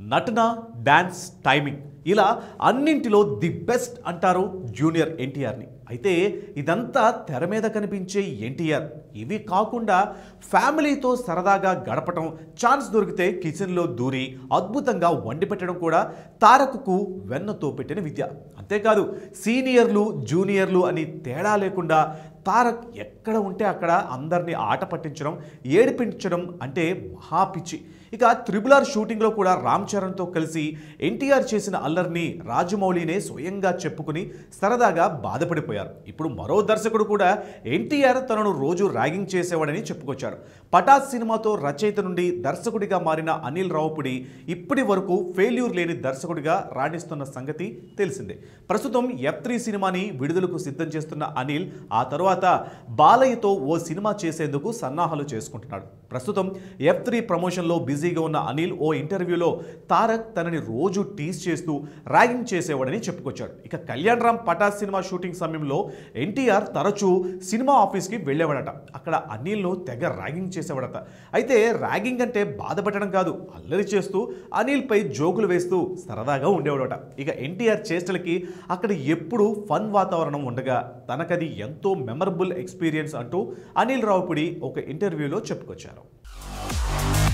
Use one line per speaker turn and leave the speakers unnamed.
నటన dance timing ఇలా అన్నింటిలో ది బెస్ట్ అంటారు జూనియర్ ఎన్టీఆర్ని అయితే ఇదంతా తెర మీద కనిపించే ఎన్టీఆర్ ఇవి కాకుండా ఫ్యామిలీతో సరదాగా గడపటం ఛాన్స్ దొరికితే కిచెన్లో దూరి అద్భుతంగా వండి పెట్టడం కూడా తారకుకు వెన్నతో పెట్టిన విద్య అంతేకాదు సీనియర్లు జూనియర్లు అని తేడా లేకుండా తారక్ ఎక్కడ ఉంటే అక్కడ అందరినీ ఆట పట్టించడం ఏడిపించడం అంటే మహాపిచ్చి ఇక త్రిబుల్ ఆర్ షూటింగ్లో కూడా రామ్ చరణ్తో కలిసి ఎన్టీఆర్ చేసిన అల్లరిని రాజమౌళినే స్వయంగా చెప్పుకుని సరదాగా బాధపడిపోయారు ఇప్పుడు మరో దర్శకుడు కూడా ఎన్టీఆర్ తనను రోజు ర్యాగింగ్ చేసేవాడని చెప్పుకొచ్చాడు పటాస్ సినిమాతో రచయిత నుండి దర్శకుడిగా మారిన అనిల్ రావుపుడి ఇప్పటి వరకు ఫెయిల్యూర్ లేని దర్శకుడిగా రాణిస్తున్న సంగతి తెలిసిందే ప్రస్తుతం ఎఫ్ త్రీ సినిమాని విడుదలకు సిద్ధం చేస్తున్న అనిల్ ఆ తరువాత బాలయ్యతో ఓ సినిమా చేసేందుకు సన్నాహాలు చేసుకుంటున్నాడు ప్రస్తుతం ఎఫ్ త్రీ ప్రమోషన్లో బిజీగా ఉన్న అనిల్ ఓ ఇంటర్వ్యూలో తారక్ తనని రోజు టీస్ చేస్తూ ర్యాగింగ్ చేసేవాడని చెప్పుకొచ్చాడు ఇక కళ్యాణ్ రామ్ పటాస్ సినిమా షూటింగ్ సమయంలో ఎన్టీఆర్ తరచూ సినిమా ఆఫీస్కి వెళ్ళేవాడట అక్కడ అనిల్ను తెగ ర్యాగింగ్ చేసేవాడట అయితే ర్యాగింగ్ అంటే బాధపెట్టడం కాదు అల్లరి చేస్తూ అనిల్పై జోకులు వేస్తూ సరదాగా ఉండేవాడట ఇక ఎన్టీఆర్ చేష్టలకి అక్కడ ఎప్పుడూ ఫన్ వాతావరణం ఉండగా తనకది ఎంతో మెమరబుల్ ఎక్స్పీరియన్స్ అంటూ అనిల్ రావుపుడి ఒక ఇంటర్వ్యూలో చెప్పుకొచ్చారు